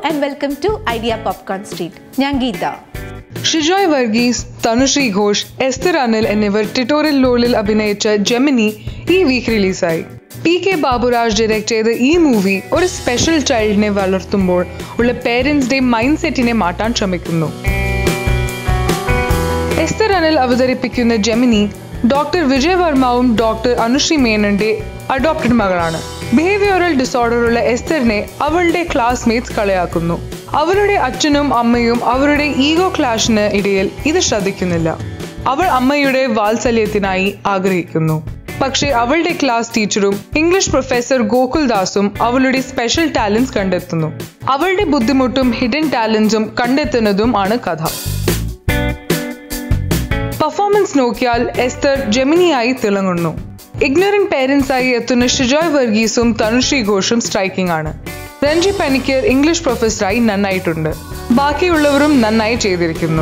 and welcome to idea popcorn street ഞാൻ ഗീത ഷിജോയ് വർഗീസ് തനുശ്രീ ഘോഷ് എസ്തർ അനിൽ എന്നിവർ ടിറ്റോറിയൽ റോളിൽ അഭിനയിച്ച ജെമിനി ഈ വീക്ക് റിലീസായി പി കെ ബാബുരാജ് ഡയറക്ട് ചെയ്ത ഈ മൂവി ഒരു സ്പെഷ്യൽ ചൈൽഡിനെ വളർത്തുമ്പോൾ ഉള്ള പേരൻസ് ഡേ മൈൻഡ് സെറ്റിനെ മാറ്റാൻ ശ്രമിക്കുന്നു എസ്തർ അനിൽ അവതരിപ്പിക്കുന്ന ജെമിനി ഡോക്ടർ വിജയ് വർമാവും ഡോക്ടർ അനുശ്രീ മേനന്റെ അഡോപ്റ്റഡ് മകളാണ് ബിഹേവിയറൽ ഡിസോർഡർ ഉള്ള എസ്തറിനെ അവളുടെ ക്ലാസ്മേറ്റ്സ് കളിയാക്കുന്നു അവരുടെ അച്ഛനും അമ്മയും അവരുടെ ഈഗോ ക്ലാഷിന് ഇടയിൽ ഇത് ശ്രദ്ധിക്കുന്നില്ല അവൾ അമ്മയുടെ വാത്സല്യത്തിനായി ആഗ്രഹിക്കുന്നു പക്ഷേ അവളുടെ ക്ലാസ് ടീച്ചറും ഇംഗ്ലീഷ് പ്രൊഫസർ ഗോകുൽ ദാസും അവളുടെ സ്പെഷ്യൽ ടാലൻസ് കണ്ടെത്തുന്നു അവളുടെ ബുദ്ധിമുട്ടും ഹിഡൻ ടാലൻസും കണ്ടെത്തുന്നതും ആണ് കഥ പെർഫോമൻസ് നോക്കിയാൽ എസ്തർ ജെമിനിയായി തിളങ്ങുന്നു ഇഗ്നോറന്റ് പേരൻസ് ആയി എത്തുന്ന ഷിജോയ് വർഗീസും തനുശ്രീ ഘോഷും സ്ട്രൈക്കിംഗ് ആണ് രഞ്ജി പനിക്കർ ഇംഗ്ലീഷ് പ്രൊഫസറായി നന്നായിട്ടുണ്ട് ബാക്കിയുള്ളവരും നന്നായി ചെയ്തിരിക്കുന്നു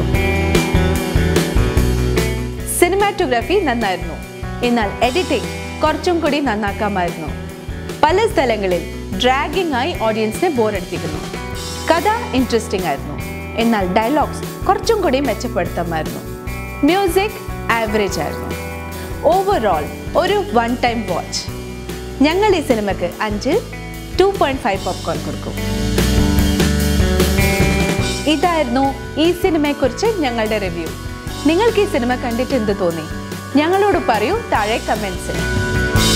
സിനിമാറ്റോഗ്രാഫി നന്നായിരുന്നു എന്നാൽ എഡിറ്റിംഗ് കുറച്ചും കൂടി നന്നാക്കാമായിരുന്നു പല സ്ഥലങ്ങളിൽ ഡ്രാഗിംഗ് ആയി ഓഡിയൻസിനെ ബോറടിപ്പിക്കുന്നു കഥ ഇൻട്രസ്റ്റിംഗ് ആയിരുന്നു എന്നാൽ ഡയലോഗ്സ് കുറച്ചും കൂടി മെച്ചപ്പെടുത്താമായിരുന്നു മ്യൂസിക് ആവറേജ് ആയിരുന്നു ഓവറോൾ ഒരു വൺ ടൈം വാച്ച് ഞങ്ങൾ ഈ സിനിമയ്ക്ക് അഞ്ച് ടു പോയിന്റ് ഫൈവ് പോപ്കോൺ കൊടുക്കും ഇതായിരുന്നു ഈ സിനിമയെക്കുറിച്ച് ഞങ്ങളുടെ റിവ്യൂ നിങ്ങൾക്ക് ഈ സിനിമ കണ്ടിട്ട് എന്ത് തോന്നി ഞങ്ങളോട് പറയൂ താഴെ കമൻസിൽ